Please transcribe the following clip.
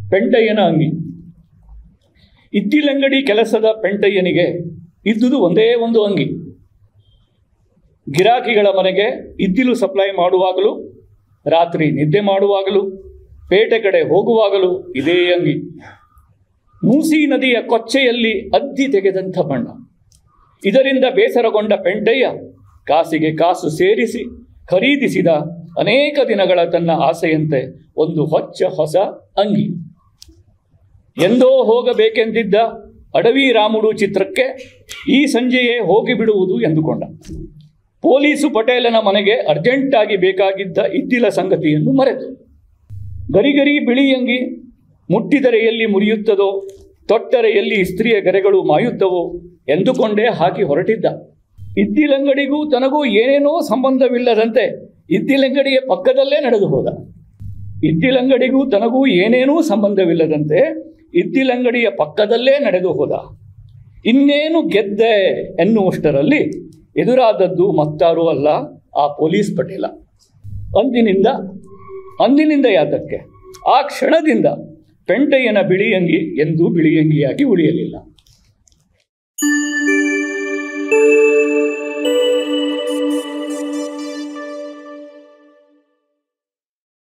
ಪೆಂಟಯ್ಯನ ಅಂಗಿ ಇದ್ದಿಲಂಗಡಿ ಕೆಲಸದ ಪೆಂಟಯ್ಯನಿಗೆ ಇದ್ದುದು ಒಂದೇ ಒಂದು ಅಂಗಿ ಗಿರಾಕಿಗಳ ಮನೆಗೆ ಇದ್ದಿಲು ಸಪ್ಲೈ ಮಾಡುವಾಗಲೂ ರಾತ್ರಿ ನಿದ್ದೆ ಮಾಡುವಾಗಲೂ ಪೇಟೆ ಕಡೆ ಹೋಗುವಾಗಲೂ ಇದೇ ಅಂಗಿ ಮೂಸಿ ನದಿಯ ಕೊಚ್ಚೆಯಲ್ಲಿ ಅದ್ದಿ ತೆಗೆದಂಥ ಬಣ್ಣ ಇದರಿಂದ ಬೇಸರಗೊಂಡ ಪೆಂಟಯ್ಯ ಕಾಸಿಗೆ ಕಾಸು ಸೇರಿಸಿ ಖರೀದಿಸಿದ ಅನೇಕ ದಿನಗಳ ತನ್ನ ಆಸೆಯಂತೆ ಒಂದು ಹೊಚ್ಚ ಹೊಸ ಅಂಗಿ ಎಂದೋ ಹೋಗಬೇಕೆಂದಿದ್ದ ಅಡವಿ ರಾಮುಡು ಚಿತ್ರಕ್ಕೆ ಈ ಸಂಜೆಯೇ ಹೋಗಿಬಿಡುವುದು ಎಂದುಕೊಂಡ ಪೊಲೀಸು ಪಟೇಲನ ಮನೆಗೆ ಅರ್ಜೆಂಟಾಗಿ ಬೇಕಾಗಿದ್ದ ಇದ್ದಿಲ ಸಂಗತಿಯನ್ನು ಮರೆತು ಗರಿಗರಿ ಬಿಳಿ ಅಂಗಿ ಮುಟ್ಟಿದರೆ ಎಲ್ಲಿ ಮುರಿಯುತ್ತದೋ ತೊಟ್ಟರೆ ಎಲ್ಲಿ ಇಸ್ತ್ರಿಯ ಗೆರೆಗಳು ಮಾಯುತ್ತವೋ ಎಂದುಕೊಂಡೇ ಹಾಕಿ ಹೊರಟಿದ್ದ ಇದ್ದಿಲಂಗಡಿಗೂ ತನಗೂ ಏನೇನೋ ಸಂಬಂಧವಿಲ್ಲದಂತೆ ಇದ್ದಿಲಂಗಡಿಯ ಪಕ್ಕದಲ್ಲೇ ನಡೆದು ಹೋದ ಇದ್ದಿಲಂಗಡಿಗೂ ತನಗೂ ಏನೇನೂ ಸಂಬಂಧವಿಲ್ಲದಂತೆ ಇದ್ದಿಲಂಗಡಿಯ ಪಕ್ಕದಲ್ಲೇ ನಡೆದು ಹೋದ ಇನ್ನೇನು ಗೆದ್ದೆ ಎನ್ನುವಷ್ಟರಲ್ಲಿ ಎದುರಾದದ್ದು ಮತ್ತಾರೂ ಅಲ್ಲ ಆ ಪೊಲೀಸ್ ಪಟೇಲ ಅಂದಿನಿಂದ ಅಂದಿನಿಂದ ಯಾತಕ್ಕೆ ಆ ಕ್ಷಣದಿಂದ ಪೆಂಟಯ್ಯನ ಬಿಳಿಯಂಗಿ ಎಂದೂ ಬಿಳಿಯಂಗಿಯಾಗಿ ಉಳಿಯಲಿಲ್ಲ